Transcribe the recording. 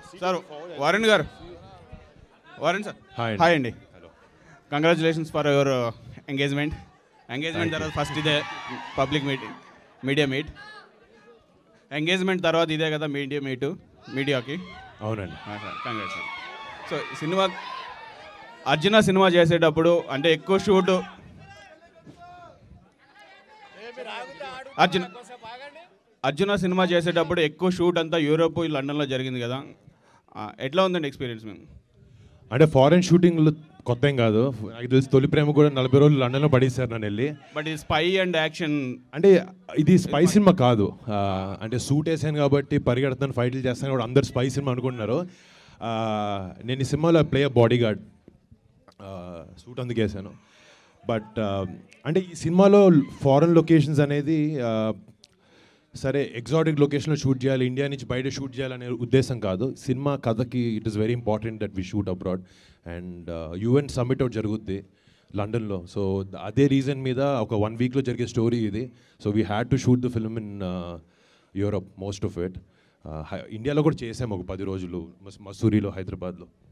sir Varun garu Varun sir hi hi అండి congratulations for your engagement engagement తర్వాత first ఇదే public meeting media meet engagement తర్వాత ఇదే కదా మీడియా మీటు మీడియాకి అవునండి congrats so cinema Arjuna cinema చేసేటప్పుడు అంటే ఎక్కువ షూట్ అర్జున అర్జున సినిమా చేసేటప్పుడు ఎక్కువ షూట్ అంతా యూరోప్ లండన్లో జరిగింది కదా ఆ, ఎట్లా ఉందండి ఎక్స్పీరియన్స్ మేము అంటే ఫారెన్ షూటింగ్లు కొత్త ఏం కాదు నాకు తెలిసి తొలి ప్రేమ కూడా నలభై రోజులు లండన్లో పడేశారు నన్ను వెళ్ళి బట్ ఈ స్పై అండ్ యాక్షన్ అంటే ఇది స్పై సినిమా కాదు ఆ, అంటే సూట్ వేసాను కాబట్టి పరిగెడతాను ఫైట్లు చేస్తాను కూడా అందరు స్పై సినిమా అనుకుంటున్నారు ఆ, నేను ఈ సినిమాలో ప్లే బాడీ గార్డ్ సూట్ అందుకు వేసాను బట్ అంటే ఈ సినిమాలో ఫారెన్ లొకేషన్స్ అనేది ఆ, సరే ఎగ్జాటిక్ లొకేషన్లో షూట్ చేయాలి ఇండియా నుంచి బయట షూట్ చేయాలనే ఉద్దేశం కాదు సినిమా కథకి it is very important that we shoot abroad and UN summit out జరుగుద్ది లండన్లో సో అదే రీజన్ మీద ఒక వన్ వీక్లో జరిగే స్టోరీ ఇది so we had to shoot the film in Europe most of it ఇండియాలో కూడా చేసాము ఒక పది రోజులు మస్- మసూరిలో హైదరాబాద్లో